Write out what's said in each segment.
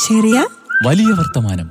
ചെറിയ വലിയ വർത്തമാനം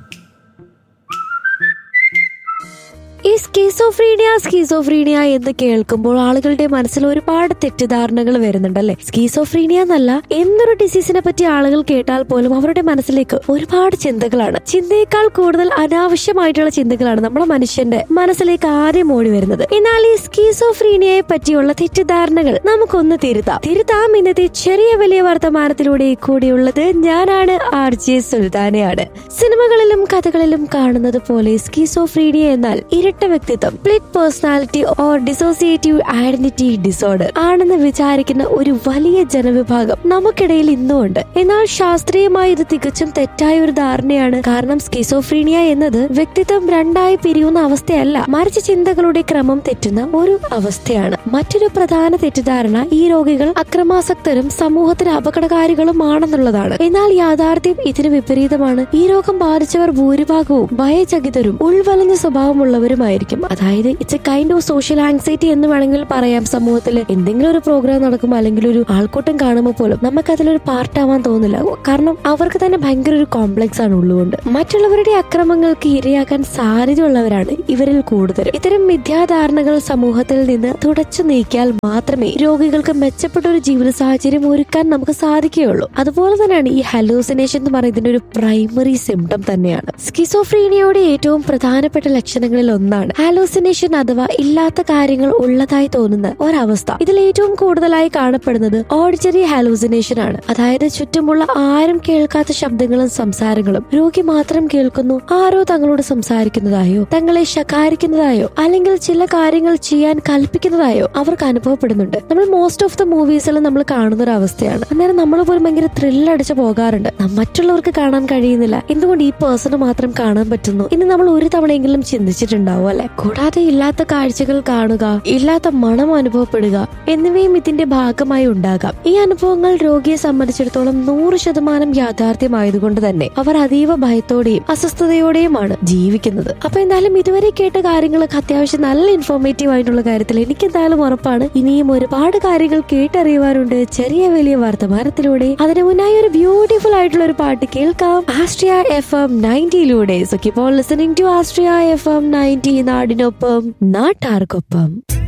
ഈ സ്കീസോഫ്രീനിയ സ്കീസോഫ്രീനിയ എന്ന് കേൾക്കുമ്പോൾ ആളുകളുടെ മനസ്സിൽ ഒരുപാട് തെറ്റിദ്ധാരണകൾ വരുന്നുണ്ടല്ലേ സ്കീസോഫ്രീനിയ എന്നല്ല എന്തൊരു ഡിസീസിനെ പറ്റി ആളുകൾ കേട്ടാൽ പോലും അവരുടെ മനസ്സിലേക്ക് ഒരുപാട് ചിന്തകളാണ് ചിന്തയേക്കാൾ കൂടുതൽ അനാവശ്യമായിട്ടുള്ള ചിന്തകളാണ് നമ്മുടെ മനുഷ്യന്റെ മനസ്സിലേക്ക് ആദ്യം ഓടി വരുന്നത് എന്നാൽ ഈ സ്കീസോഫ്രീനിയയെ പറ്റിയുള്ള തെറ്റിദ്ധാരണകൾ നമുക്കൊന്ന് തിരുത്താം തിരുത്താം ഇന്നത്തെ ചെറിയ വലിയ വർത്തമാനത്തിലൂടെ കൂടിയുള്ളത് ഞാനാണ് ആർ ജെ സുൽത്താനയാണ് സിനിമകളിലും കഥകളിലും കാണുന്നത് പോലെ സ്കീസോഫ്രീനിയ എന്നാൽ ഇരട്ട വ്യക്തിത്വം split personality or dissociative identity disorder ആണെന്ന് വിചാരിക്കുന്ന ഒരു വലിയ ജനവിഭാഗം നമുക്കിടയിൽ ഇന്നും ഉണ്ട് എന്നാൽ ശാസ്ത്രീയമായി ഇത് തികച്ചും തെറ്റായ ഒരു ധാരണയാണ് കാരണം സ്കിസോഫ്രീനിയ എന്നത് വ്യക്തിത്വം രണ്ടായി പിരിയുന്ന അവസ്ഥയല്ല മറിച്ച് ചിന്തകളുടെ ക്രമം തെറ്റുന്ന ഒരു അവസ്ഥയാണ് മറ്റൊരു പ്രധാന തെറ്റിദ്ധാരണ ഈ രോഗികൾ അക്രമാസക്തരും സമൂഹത്തിന് അപകടകാരികളുമാണെന്നുള്ളതാണ് എന്നാൽ യാഥാർത്ഥ്യം ഇതിന് വിപരീതമാണ് ഈ രോഗം ബാധിച്ചവർ ഭൂരിഭാഗവും ഭയചകിതരും ഉൾവലഞ്ഞ സ്വഭാവമുള്ളവരുമായിരിക്കും അതായത് it's a kind of social anxiety എന്ന് വേണമെങ്കിൽ പറയാം സമൂഹത്തിൽ എന്തെങ്കിലും ഒരു പ്രോഗ്രാം നടക്കുമ്പോൾ അല്ലെങ്കിൽ ഒരു ആൾക്കൂട്ടം കാണുമ്പോൾ പോലും നമുക്ക് അതിലൊരു പാർട്ടാവാൻ തോന്നില്ല കാരണം അവർക്ക് തന്നെ ഭയങ്കര ഒരു കോംപ്ലക്സ് ആണ് ഉള്ളുകൊണ്ട് മറ്റുള്ളവരുടെ അക്രമങ്ങൾക്ക് ഇരയാക്കാൻ സാധ്യതയുള്ളവരാണ് ഇവരിൽ കൂടുതൽ ഇത്തരം മിഥ്യാധാരണകൾ സമൂഹത്തിൽ നിന്ന് തുടച്ചു നീക്കിയാൽ മാത്രമേ രോഗികൾക്ക് മെച്ചപ്പെട്ട ഒരു ജീവിത സാഹചര്യം ഒരുക്കാൻ നമുക്ക് സാധിക്കുകയുള്ളൂ അതുപോലെ തന്നെയാണ് ഈ ഹലൂസിനേഷൻ എന്ന് പറയുന്നതിന്റെ ഒരു പ്രൈമറി സിംറ്റം തന്നെയാണ് സ്കിസോഫ്രീനിയയുടെ ഏറ്റവും പ്രധാനപ്പെട്ട ലക്ഷണങ്ങളിൽ ഒന്നാണ് ഹാലൂസിനേഷൻ അഥവാ ഇല്ലാത്ത കാര്യങ്ങൾ ഉള്ളതായി തോന്നുന്ന ഒരവസ്ഥ ഇതിൽ ഏറ്റവും കൂടുതലായി കാണപ്പെടുന്നത് ഓഡിറ്ററി ഹാലൂസിനേഷൻ ആണ് അതായത് ചുറ്റുമുള്ള ആരും കേൾക്കാത്ത ശബ്ദങ്ങളും സംസാരങ്ങളും രോഗി മാത്രം കേൾക്കുന്നു ആരോ തങ്ങളോട് സംസാരിക്കുന്നതായോ തങ്ങളെ ശകാരിക്കുന്നതായോ അല്ലെങ്കിൽ ചില കാര്യങ്ങൾ ചെയ്യാൻ കൽപ്പിക്കുന്നതായോ അവർക്ക് അനുഭവപ്പെടുന്നുണ്ട് നമ്മൾ മോസ്റ്റ് ഓഫ് ദ മൂവീസിൽ നമ്മൾ കാണുന്ന ഒരു അവസ്ഥയാണ് അന്നേരം നമ്മൾ പോലും ഭയങ്കര ത്രില്ലടിച്ച് പോകാറുണ്ട് ന- മറ്റുള്ളവർക്ക് കാണാൻ കഴിയുന്നില്ല എന്തുകൊണ്ട് ഈ പേഴ്സണ് മാത്രം കാണാൻ പറ്റുന്നു ഇനി നമ്മൾ ഒരു തവണയെങ്കിലും ചിന്തിച്ചിട്ടുണ്ടാവും അല്ലെ കൂടാതെ ഇല്ലാത്ത കാഴ്ചകൾ കാണുക ഇല്ലാത്ത മണം അനുഭവപ്പെടുക എന്നിവയും ഇതിന്റെ ഭാഗമായി ഉണ്ടാകാം ഈ അനുഭവങ്ങൾ രോഗിയെ സംബന്ധിച്ചിടത്തോളം നൂറ് ശതമാനം യാഥാർത്ഥ്യമായതുകൊണ്ട് തന്നെ അവർ അതീവ ഭയത്തോടെയും അസ്വസ്ഥതയോടെയുമാണ് ജീവിക്കുന്നത് അപ്പൊ എന്തായാലും ഇതുവരെ കേട്ട കാര്യങ്ങളൊക്കെ അത്യാവശ്യം നല്ല ഇൻഫോർമേറ്റീവ് ആയിട്ടുള്ള കാര്യത്തിൽ എനിക്ക് എന്തായാലും ഉറപ്പാണ് ഇനിയും ഒരുപാട് കാര്യങ്ങൾ കേട്ടറിയുവാനുണ്ട് ചെറിയ വലിയ വർത്തമാനത്തിലൂടെ അതിന് മുന്നായി ഒരു ബ്യൂട്ടിഫുൾ ആയിട്ടുള്ള ഒരു പാട്ട് കേൾക്കാം ആസ്ട്രിയ എഫ് എം നയൻറ്റിയിലൂടെ so keep on listening to Austria F M ninety നാടിനൊപ്പം നാട്ടാർക്കൊപ്പം